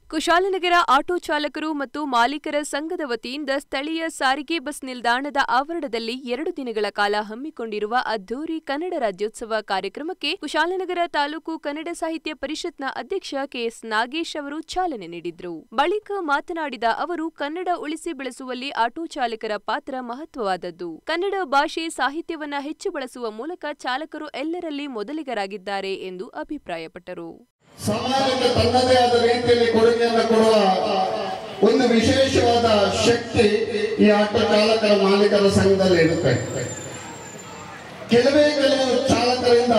Kushalnagar auto ಚಾಲಕರು ಮತ್ತು ಮಾಲೀಕರ ಸಂಘದ ವತಿಯಿಂದ ಸ್ಥಳೀಯ ಸಾರಿಗೆ ಬಸ್ ನಿಲ್ದಾಣದ ಆವರಣದಲ್ಲಿ ಎರಡು ದಿನಗಳ ಕಾಲ ಹಮ್ಮಿಕೊಂಡಿರುವ ಅದ್ದೂರಿ ಕನ್ನಡ ರಾಜ್ಯೋತ್ಸವ ಕಾರ್ಯಕ್ರಮಕ್ಕೆ ಕುಶಾಲನಗರ ತಾಲೂಕು ಕನ್ನಡ ಸಾಹಿತ್ಯ ಪರಿಷತ್ನ ಅಧ್ಯಕ್ಷ ಕೆಎಸ್ ನಾಗೇಶ್ ಅವರು ಚಾಲನೆ ನೀಡಿದ್ರು ಬಳಿಕ ಮಾತನಾಡಿದ ಅವರು ಕನ್ನಡ ಉಳಿಸಿ ಬೆಳೆಸುವಲ್ಲಿ ಆಟೋ ಚಾಲಕರ ಪಾತ್ರ ಮಹತ್ವವಾದದ್ದು ಕನ್ನಡ ಭಾಷೆ ಸಾಹಿತ್ಯವನ್ನ ಹೆಚ್ಚು ಬಳಸುವ ಮೂಲಕ ಚಾಲಕರು ಎಲ್ಲರಲ್ಲಿ ಮೊದಲಿಗರಾಗಿದ್ದಾರೆ ಎಂದು ಅಭಿಪ್ರಾಯಪಟ್ಟರು ಸಮಾಜಕ್ಕೆ ತನ್ನದೇ ಆದ ರೀತಿಯಲ್ಲಿ ಕೊಡುಗೆಯನ್ನು ಕೊಡುವ ಒಂದು ವಿಶೇಷವಾದ ಶಕ್ತಿ ಈ ಆಟೋ ಚಾಲಕರ ಮಾಲೀಕರ ಸಂಘದಲ್ಲಿ ಇರುತ್ತೆ ಕೆಲವೇ ಕೆಲವು ಚಾಲಕರಿಂದ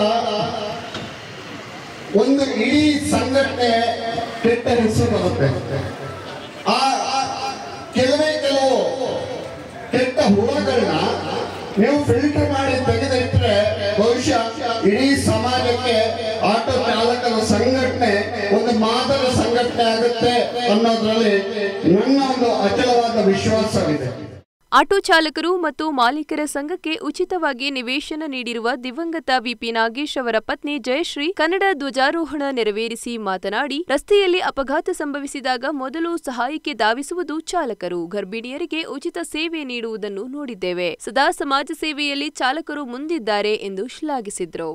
ಒಂದು ಇಡೀ ಸಂಘಟನೆ ಕೆಟ್ಟ ಹೆಸರು ಬರುತ್ತೆ ಆ ಕೆಲವೇ ಕೆಲವು ಕೆಟ್ಟ ಹುಳಗಳನ್ನ ನೀವು ಫಿಲ್ಟರ್ ಮಾಡಿ ತೆಗೆದಿಟ್ಟರೆ ಬಹುಶಃ ಇಡೀ ಸಮಾಜಕ್ಕೆ ಆಟೋ ಚಾಲಕರ ಸಂಘಟನೆ ಒಂದು ಮಾದರಿ ಸಂಘಟನೆ ಆಗುತ್ತೆ ಅನ್ನೋದ್ರಲ್ಲಿ ನನ್ನ ಒಂದು ಅಚಲವಾದ ವಿಶ್ವಾಸವಿದೆ ಆಟೋ ಚಾಲಕರು ಮತ್ತು ಮಾಲೀಕರ ಸಂಘಕ್ಕೆ ಉಚಿತವಾಗಿ ನಿವೇಶನ ನೀಡಿರುವ ದಿವಂಗತ ವಿಪಿ ನಾಗೇಶ್ ಅವರ ಪತ್ನಿ ಜಯಶ್ರೀ ಕನ್ನಡ ಧ್ವಜಾರೋಹಣ ನೆರವೇರಿಸಿ ಮಾತನಾಡಿ ರಸ್ತೆಯಲ್ಲಿ ಅಪಘಾತ ಸಂಭವಿಸಿದಾಗ ಮೊದಲು ಸಹಾಯಕ್ಕೆ ಧಾವಿಸುವುದು ಚಾಲಕರು ಗರ್ಭಿಣಿಯರಿಗೆ ಉಚಿತ ಸೇವೆ ನೀಡುವುದನ್ನು ನೋಡಿದ್ದೇವೆ ಸದಾ ಸಮಾಜ ಸೇವೆಯಲ್ಲಿ ಚಾಲಕರು ಮುಂದಿದ್ದಾರೆ ಎಂದು ಶ್ಲಾಘಿಸಿದ್ರು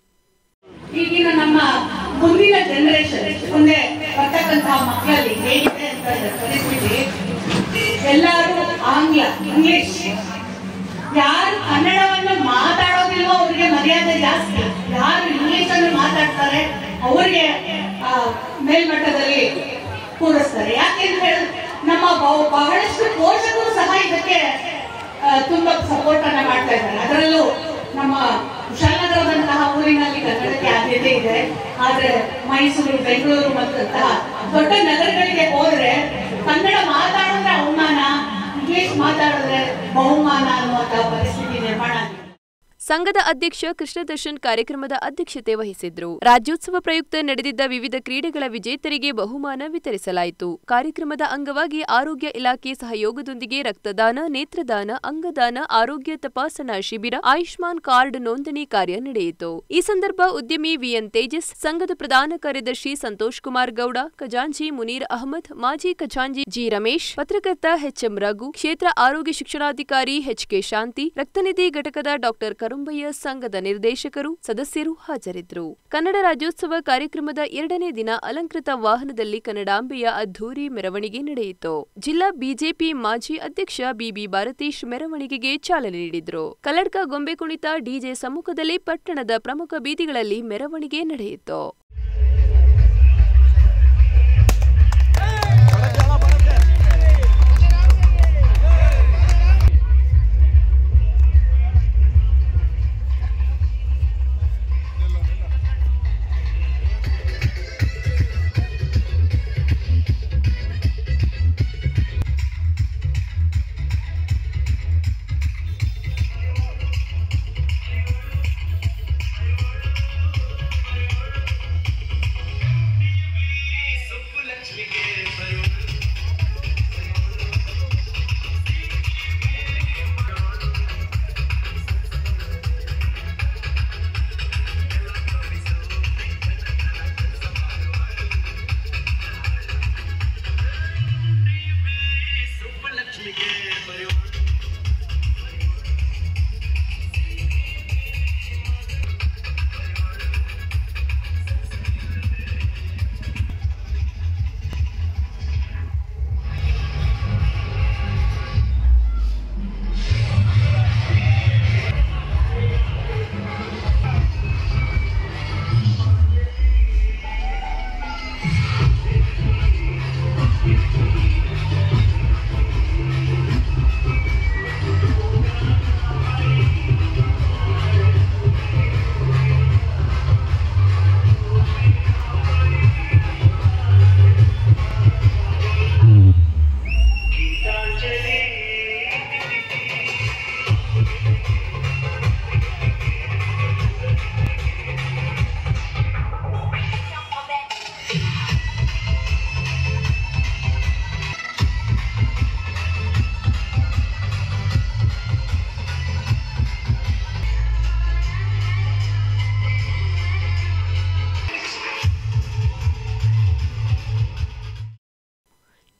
ಈಗಿನ ನಮ್ಮ ಮುಂದಿನ ಜನರೇಷನ್ ಮುಂದೆ ಬರ್ತಕ್ಕಂತಹ ಮಕ್ಕಳಲ್ಲಿ ಹೇಗಿದೆ ಅಂತ ಪರಿಸ್ಥಿತಿ ಎಲ್ಲರೂ ಆಂಗ್ಲ ಇಂಗ್ಲಿಷ್ ಯಾರು ಕನ್ನಡವನ್ನು ಮಾತಾಡೋದಿಲ್ವೋ ಅವರಿಗೆ ಮರ್ಯಾದೆ ಜಾಸ್ತಿ ಯಾರು ಇಂಗ್ಲಿಷ್ ಅನ್ನು ಮಾತಾಡ್ತಾರೆ ಅವರಿಗೆ ಆ, ಮೇಲ್ಮಟ್ಟದಲ್ಲಿ ಕೂರಿಸ್ತಾರೆ ಯಾಕೆಂತ ಹೇಳಿದ್ರೆ ನಮ್ಮ ಬಹು- ಬಹಳಷ್ಟು ಪೋಷಕರು ಸಹ ಇದಕ್ಕೆ ಆ, ತುಂಬಾ ಸಪೋರ್ಟ್ ಅನ್ನ ಮಾಡ್ತಾ ಇದ್ದಾರೆ ಅದರಲ್ಲೂ ನಮ್ಮ ಕುಶಾಲನಗರದಂತಹ ಊರಿನಲ್ಲಿ ಕನ್ನಡಕ್ಕೆ ಆದ್ಯತೆ ಇದೆ ಆದ್ರೆ ಮೈಸೂರು ಬೆಂಗಳೂರು ಮತ್ತಂತಹ ದೊಡ್ಡ ನಗರಗಳಿಗೆ ಹೋದ್ರೆ ಕನ್ನಡ ಮಾತಾಡಿದ್ರೆ ಅವಮಾನ ಇಂಗ್ಲಿಷ್ ಮಾತಾಡಿದ್ರೆ ಬಹುಮಾನ ಅನ್ನುವಂತಹ ಪರಿಸ್ಥಿತಿ ನಿರ್ಮಾಣ ಆಗಿದೆ ಸಂಘದ ಅಧ್ಯಕ್ಷ ಕೃಷ್ಣದರ್ಶನ್ ಕಾರ್ಯಕ್ರಮದ ಅಧ್ಯಕ್ಷತೆ ವಹಿಸಿದ್ರು ರಾಜ್ಯೋತ್ಸವ ಪ್ರಯುಕ್ತ ನಡೆದಿದ್ದ ವಿವಿಧ ಕ್ರೀಡೆಗಳ ವಿಜೇತರಿಗೆ ಬಹುಮಾನ ವಿತರಿಸಲಾಯಿತು ಕಾರ್ಯಕ್ರಮದ ಅಂಗವಾಗಿ ಆರೋಗ್ಯ ಇಲಾಖೆ ಸಹಯೋಗದೊಂದಿಗೆ ರಕ್ತದಾನ ನೇತ್ರದಾನ ಅಂಗದಾನ ಆರೋಗ್ಯ ತಪಾಸಣಾ ಶಿಬಿರ ಆಯುಷ್ಮಾನ್ ಕಾರ್ಡ್ ನೋಂದಣಿ ಕಾರ್ಯ ನಡೆಯಿತು ಈ ಸಂದರ್ಭ ಉದ್ಯಮಿ ವಿಎನ್ ತೇಜಸ್ ಸಂಘದ ಪ್ರಧಾನ ಕಾರ್ಯದರ್ಶಿ ಸಂತೋಷ್ ಕುಮಾರ್ ಗೌಡ ಖಜಾಂಚಿ ಮುನೀರ್ ಅಹಮದ್ ಮಾಜಿ ಖಜಾಂಜಿ ಜಿ ರಮೇಶ್ ಪತ್ರಕರ್ತ ಎಚ್ಎಂ ರಘು ಕ್ಷೇತ್ರ ಆರೋಗ್ಯ ಶಿಕ್ಷಣಾಧಿಕಾರಿ ಎಚ್ಕೆ ಶಾಂತಿ ರಕ್ತನಿಧಿ ಘಟಕದ ಡಾಕ್ಟರ್ ಕರುಂಬಯ್ಯ ಸಂಘದ ನಿರ್ದೇಶಕರು ಸದಸ್ಯರು ಹಾಜರಿದ್ದರು ಕನ್ನಡ ರಾಜ್ಯೋತ್ಸವ ಕಾರ್ಯಕ್ರಮದ ಎರಡನೇ ದಿನ ಅಲಂಕೃತ ವಾಹನದಲ್ಲಿ ಕನ್ನಡಾಂಬೆಯ ಅದ್ಧೂರಿ ಮೆರವಣಿಗೆ ನಡೆಯಿತು ಜಿಲ್ಲಾ ಬಿಜೆಪಿ ಮಾಜಿ ಅಧ್ಯಕ್ಷ ಬಿಬಿ ಭಾರತೀಶ್ ಮೆರವಣಿಗೆಗೆ ಚಾಲನೆ ನೀಡಿದ್ರು ಕಲ್ಲಡ್ಕ ಗೊಂಬೆ ಕುಣಿತ ಡಿಜೆ ಸಮ್ಮುಖದಲ್ಲಿ ಪಟ್ಟಣದ ಪ್ರಮುಖ ಬೀದಿಗಳಲ್ಲಿ ಮೆರವಣಿಗೆ ನಡೆಯಿತು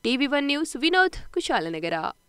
TV one news Vinod Kushalnagar